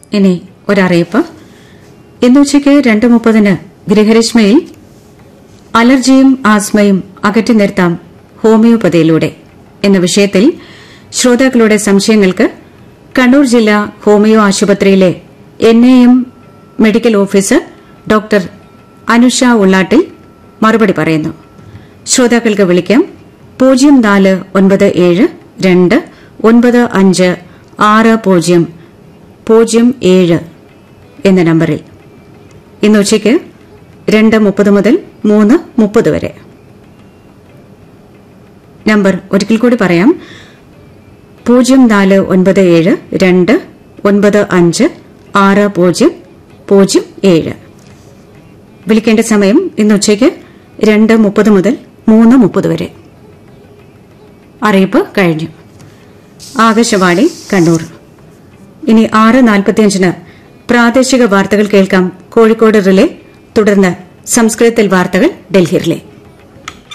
ഇനി ഒരറിയിപ്പ് ഇന്ന് ഉച്ചയ്ക്ക് രണ്ട് മുപ്പതിന് ഗൃഹരശ്മയിൽ അലർജിയും ആസ്മയും അകറ്റി നിർത്താം ഹോമിയോപ്പതിയിലൂടെ എന്ന വിഷയത്തിൽ ശ്രോതാക്കളുടെ സംശയങ്ങൾക്ക് കണ്ണൂർ ജില്ലാ ഹോമിയോ ആശുപത്രിയിലെ N A M medical officer doctor Anusha Ullattil മറുപടി പറയുന്നു ശ്രോതാക്കൾക്ക് വിളിക്കാം പൂജ്യം നാല് ഒൻപത് ഏഴ് രണ്ട് ഒൻപത് അഞ്ച് ആറ് പൂജ്യം പൂജ്യം ഏഴ് എന്ന നമ്പറിൽ ഇന്ന് ഉച്ചയ്ക്ക് രണ്ട് മുപ്പത് മുതൽ മൂന്ന് മുപ്പത് വരെ നമ്പർ ഒരിക്കൽ കൂടി പറയാം പൂജ്യം നാല് ഒൻപത് ഏഴ് രണ്ട് ഒൻപത് അഞ്ച് ആറ് പൂജ്യം പൂജ്യം ഏഴ് വിളിക്കേണ്ട സമയം ഇന്ന് ഉച്ചയ്ക്ക് രണ്ട് മുപ്പത് മുതൽ മൂന്ന് മുപ്പത് വരെ അറിയിപ്പ് കഴിഞ്ഞു ആകാശവാണി കണ്ണൂർ ഇനി ആറ് നാൽപ്പത്തിയഞ്ചിന് പ്രാദേശിക വാർത്തകൾ കേൾക്കാം കോഴിക്കോട് റിലേ തുടർന്ന് സംസ്കൃതത്തിൽ വാർത്തകൾ ഡൽഹി റിലേ